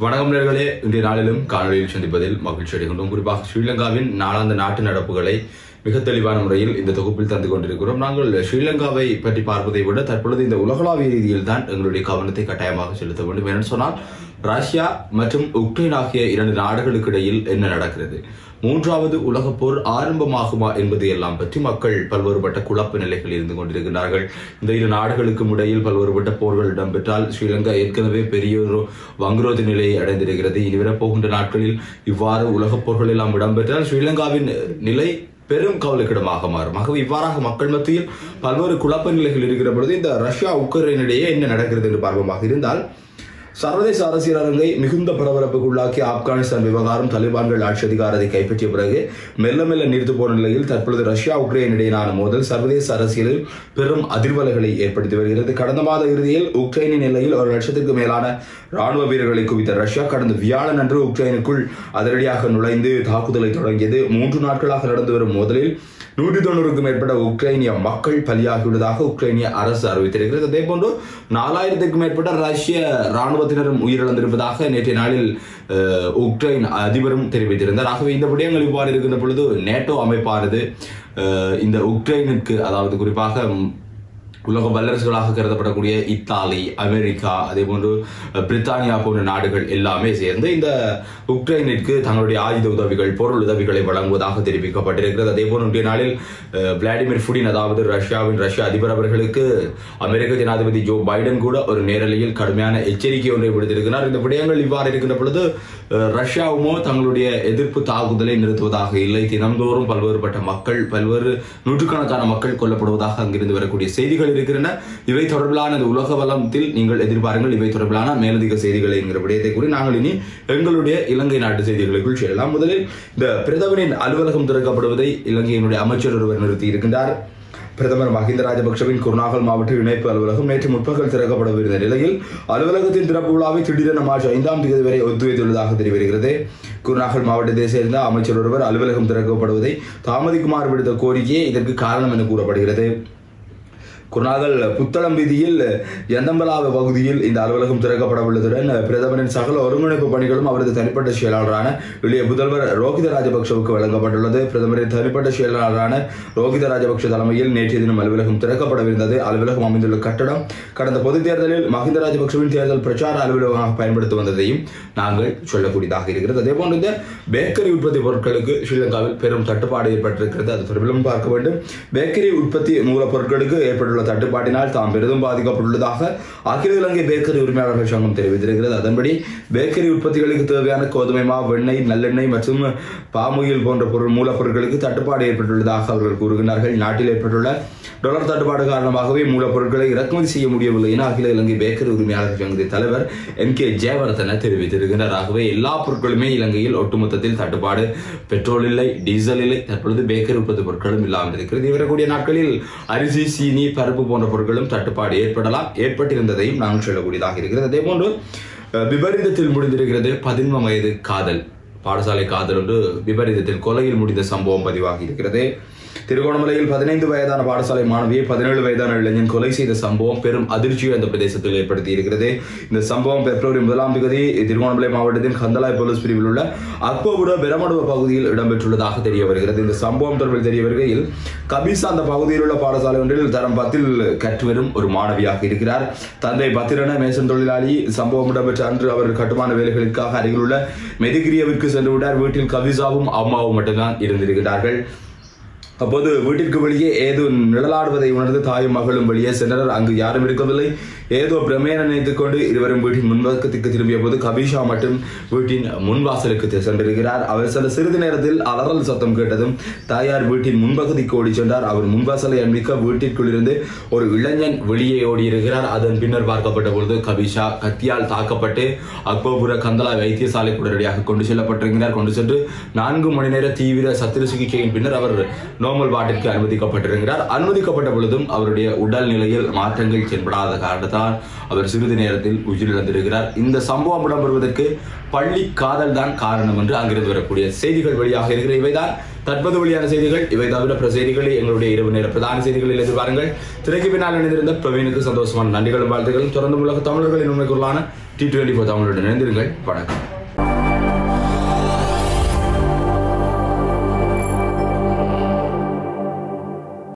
வணக்கம் நேர்களே இன்றைய நாளிலும் காணொலியில் சந்திப்பதில் மகிழ்ச்சி அடைகின்றோம் குறிப்பாக ஸ்ரீலங்காவின் நாளாந்த நாட்டு நடப்புகளை மிக தெளிவான முறையில் இந்த தொகுப்பில் தந்து கொண்டிருக்கிறோம் நாங்கள் ஸ்ரீலங்காவை பற்றி பார்ப்பதை விட தற்பொழுது இந்த உலகளாவிய ரீதியில் தான் எங்களுடைய கவனத்தை கட்டாயமாக செலுத்த வேண்டும் ஏன்னு சொன்னால் ரஷ்யா மற்றும் உக்ரைன் ஆகிய இரண்டு நாடுகளுக்கு இடையில் என்ன நடக்கிறது மூன்றாவது உலகப் போர் ஆரம்பமாகுமா என்பது எல்லாம் பற்றி மக்கள் பல்வேறுபட்ட குழப்ப நிலைகளில் இருந்து கொண்டிருக்கிறார்கள் இந்த இரு நாடுகளுக்கும் இடையில் பல்வேறுபட்ட போர்கள் இடம்பெற்றால் ஸ்ரீலங்கா ஏற்கனவே பெரிய ஒரு வங்குரோத நிலையை அடைந்திருக்கிறது இனி வரப்போகின்ற நாட்களில் இவ்வாறு உலகப் போர்கள் எல்லாம் இடம்பெற்றால் ஸ்ரீலங்காவின் நிலை பெரும் கவலைக்கிடமாக மாறும் ஆகவே இவ்வாறாக மக்கள் மத்தியில் பல்வேறு குழப்ப நிலைகள் இருக்கிற பொழுது இந்த ரஷ்யா உக்ரைன் இடையே என்ன நடக்கிறது என்று பார்ப்போமாக இருந்தால் சர்வதேச அரசியல் அரங்கை மிகுந்த பரபரப்புக்குள்ளாக்கி ஆப்கானிஸ்தான் விவகாரம் தலிபான்கள் ஆட்சி அதிகாரத்தை கைப்பற்றிய பிறகு மெல்ல மெல்ல நீர்த்து போன நிலையில் தற்பொழுது ரஷ்யா உக்ரைன் இடையிலான மோதல் சர்வதேச அரசியலில் பெரும் அதிர்வலைகளை ஏற்படுத்தி வருகிறது கடந்த மாத இறுதியில் உக்ரைனின் எல்லையில் ஒரு லட்சத்திற்கு மேலான ராணுவ வீரர்களை குவித்த ரஷ்யா கடந்த வியாழன் அன்று உக்ரைனுக்குள் அதிரடியாக நுழைந்து தாக்குதலை தொடங்கியது மூன்று நாட்களாக நடந்து வரும் மோதலில் நூற்றி தொண்ணூறுக்கும் மேற்பட்ட உக்ரைனிய மக்கள் பலியாகியுள்ளதாக உக்ரைனிய அரசு அறிவித்திருக்கிறது அதே போன்று நாலாயிரத்துக்கும் மேற்பட்ட ரஷ்ய ராணுவத்தினரும் உயிரிழந்திருப்பதாக நேற்றைய நாளில் அஹ், உக்ரைன் அதிபரும் தெரிவித்திருந்தார் ஆகவே இந்த விடயங்கள் இவ்வாறு இருக்கின்ற பொழுது நேட்டோ அமைப்பானது அஹ், இந்த உக்ரைனுக்கு அதாவது குறிப்பாக ம், உலக வல்லரசுகளாக கருதப்படக்கூடிய இத்தாலி அமெரிக்கா அதே போன்று அஹ், பிரித்தானியா போன்ற நாடுகள் எல்லாமே சேர்ந்து இந்த உக்ரைனிற்கு தங்களுடைய ஆயுத உதவிகள் பொருள் உதவிகளை வழங்குவதாக தெரிவிக்கப்பட்டிருக்கிறது அதே போன்று இன்றைய நாளில் அஹ், விளாடிமிர் புடின் அதாவது ரஷ்யாவின் ரஷ்ய அதிபர் அவர்களுக்கு அமெரிக்க ஜனாதிபதி ஜோ பைடன் கூட ஒரு நேரலையில் கடுமையான எச்சரிக்கை ஒன்றை விடுத்திருக்கிறார் இந்த விடயங்கள் இவ்வாறு இருக்கின்ற பொழுது அஹ், ரஷ்யாவுமோ தங்களுடைய எதிர்ப்பு தாக்குதலை நிறுத்துவதாக இல்லை தினந்தோறும் பல்வேறுபட்ட மக்கள் பல்வேறு நூற்றுக்கணக்கான மக்கள் கொல்லப்படுவதாக அங்கிருந்து வரக்கூடிய செய்திகள் இருக்கின்றன இவை தொடர்பிலான இந்த உலக வளத்தில் நீங்கள் எதிர்பாருங்கள் இவை தொடர்பிலான மேலதிக செய்திகளை என்கிற விடயத்தை கூறி நாங்கள் இனி எங்களுடைய இலங்கை நாட்டு செய்திகளுக்குள் செல்லலாம் முதலில் இந்த பிரதமரின் அலுவலகம் திறக்கப்படுவதை இலங்கையினுடைய அமைச்சர் ஒருவர் நிறுத்தி இருக்கின்றார் பிரதமர் மஹிந்த ராஜபக்சவின் குருநாகல் மாவட்ட இணைப்பு அலுவலகம் நேற்று முற்பகல் திறக்கப்படவிருந்த நிலையில் அலுவலகத்தின் திறப்பு விழாவை திடீரென மார்ச் ஐந்தாம் தேதி வரை ஒத்திவைத்துள்ளதாக தெரியவருகிறது குருநாகல் மாவட்டத்தை சேர்ந்த அமைச்சர் ஒருவர் அலுவலகம் திறக்கப்படுவதை தாமதிக்குமாறு விடுத்த கோரிக்கையே இதற்கு காரணம் என கூறப்படுகிறது குருநாகல் புத்தளம் வீதியில் எந்தம்பலாவ பகுதியில் இந்த அலுவலகம் திறக்கப்படவுள்ளதுடன் பிரதமரின் சகல ஒருங்கிணைப்பு பணிகளும் அவரது தனிப்பட்ட செயலாளரான இளைய முதல்வர் ரோஹித ராஜபக்சவுக்கு வழங்கப்பட்டுள்ளது பிரதமரின் தனிப்பட்ட செயலாளரான ரோஹித ராஜபக்ஷ தலைமையில் நேற்றைய தினம் அலுவலகம் திறக்கப்படவிருந்தது அலுவலகம் அமைந்துள்ள கட்டடம் கடந்த பொதுத் தேர்தலில் மஹிந்த ராஜபக்சவின் தேர்தல் பிரச்சார அலுவலகமாக பயன்படுத்தி வந்ததையும் நாங்கள் சொல்லக்கூடியதாக இருக்கிறது அதே போன்று இந்த பேக்கரி உற்பத்தி பொருட்களுக்கு ஸ்ரீலங்காவில் பெரும் தட்டுப்பாடு ஏற்பட்டிருக்கிறது அது தொடர்பிலும் பார்க்க வேண்டும் பேக்கரி உற்பத்தி மூலப்பொருட்களுக்கு ஏற்பட்டுள்ள தட்டுப்பாட்டினால் தாம் பெரிதும் பாதிக்கப்பட்டுள்ளதாக அகில இலங்கை பேக்கரி உரிமையாளர்கள் சங்கம் தெரிவித்திருக்கிறது அதன்படி பேக்கரி உற்பத்திகளுக்கு தேவையான கோதுமை மா வெண்ணெய் நல்லெண்ணெய் மற்றும் பாமுயில் போன்ற பொருள் மூலப்பொருட்களுக்கு தட்டுப்பாடு ஏற்பட்டுள்ளதாக அவர்கள் கூறுகிறார்கள் நாட்டில் ஏற்பட்டுள்ள டாலர் தட்டுப்பாடு காரணமாகவே மூலப்பொருட்களை இறக்குமதி செய்ய முடியவில்லை என அகில இலங்கை பேக்கரி உரிமையாளர்கள் சங்கத்தின் தலைவர் எம் கே ஜெயவர்தன தெரிவித்திருக்கிறார் ஆகவே எல்லா பொருட்களுமே இலங்கையில் ஒட்டுமொத்தத்தில் தட்டுப்பாடு பெட்ரோல் இல்லை டீசல் இல்லை தற்பொழுது பேக்கரி உற்பத்தி பொருட்களும் இல்லாமல் இருக்கிறது வரக்கூடிய நாட்களில் அரிசி சீனி பருப்பு போன்ற பொருட்களும் தட்டுப்பாடு ஏற்படலாம் ஏற்பட்டிருந்ததையும் நாங்கள் சொல்லக்கூடியதாக இருக்கிறது அதே போன்று அஹ், விபரீதத்தில் முடிந்திருக்கிறது பதின்ம வயது காதல் பாடசாலை காதல் ஒன்று விபரீதத்தில் கொலையில் முடிந்த சம்பவம் பதிவாகி இருக்கிறது திருகோணமலையில் பதினைந்து வயதான பாடசாலை மாணவியை பதினேழு வயதான இளைஞன் கொலை செய்த சம்பவம் பெரும் அதிர்ச்சியை அந்த பிரதேசத்தில் ஏற்படுத்தி இருக்கிறது இந்த சம்பவம் பிப்ரவரி முதலாம் தேதி திருகோணமலை மாவட்டத்தின் கந்தலாய் போலீஸ் பிரிவில் உள்ள அக்போபுர பெரமடுவ பகுதியில் இடம்பெற்றுள்ளதாக தெரிய வருகிறது இந்த சம்பவம் தொடர்பில் தெரிய வருகையில் கபீசா அந்த பகுதியில் உள்ள பாடசாலை ஒன்றில் தரம் பத்தில் கற்று வரும் ஒரு மாணவியாக இருக்கிறார் தந்தை பத்திரன மேசன் தொழிலாளி சம்பவம் இடம்பெற்ற அன்று அவர் கட்டுமான வேலைகளுக்காக அருகில் உள்ள மெதிகிரியவிற்கு சென்று விட்டார் வீட்டில் கவிசாவும் அம்மாவும் மட்டும்தான் இருந்திருக்கிறார்கள் அப்போது வீட்டிற்கு வெளியே ஏதோ நிழலாடுவதை உணர்ந்து தாயும் மகளும் வெளியே சென்றனர் அங்கு யாரும் இருக்கவில்லை ஏதோ பிரமேன நினைத்துக் கொண்டு இருவரும் வீட்டின் முன்பக்கத்துக்கு திரும்பிய போது கபீஷா மட்டும் வீட்டின் முன்வாசலுக்கு தி- சென்றிருக்கிறார் அவர் சில சிறிது நேரத்தில் அலறல் சத்தம் கேட்டதும் தாயார் வீட்டின் முன்பகுதிக்கு ஓடி சென்றார் அவர் முன்வாசலை அண்மிக்க வீட்டிற்குள் இருந்து ஒரு இளைஞன் வெளியே ஓடியிருக்கிறார் அதன் பின்னர் பார்க்கப்பட்ட பொழுது கபீஷா கத்தியால் தாக்கப்பட்டு அக்போபுர கந்தலா வைத்தியசாலைக்கு உடனடியாக கொண்டு செல்லப்பட்டிருக்கிறார் கொண்டு சென்று நான்கு மணி நேர தீவிர சத்திர சிகிச்சையின் பின்னர் அவர் நோமல் வார்டிற்கு அனுமதிக்கப்பட்டிருக்கிறார் அனுமதிக்கப்பட்ட பொழுதும் அவருடைய உடல் நிலையில் மாற்றங்கள் தென்படாத காரணத்தால் சென்றார் அவர் சிறிது நேரத்தில் உயிரிழந்திருக்கிறார் இந்த சம்பவம் இடம்பெறுவதற்கு பள்ளி காதல் தான் காரணம் என்று அங்கிருந்து வரக்கூடிய செய்திகள் வழியாக இருக்கிற இவைதான் தற்போது வெளியான செய்திகள் இவை தவிர பிற செய்திகளை எங்களுடைய இரவு நேர பிரதான செய்திகளில் எதிர்பாருங்கள் திரைக்கு பின்னால் இணைந்திருந்த பிரவீனுக்கு சந்தோஷமான நன்றிகளும் வாழ்த்துக்களும் தொடர்ந்து உலக தமிழர்களின் உண்மைக்குள்ளான டி டுவெண்டி ஃபோர் தமிழுடன் இணைந்திருங்கள் வணக்கம்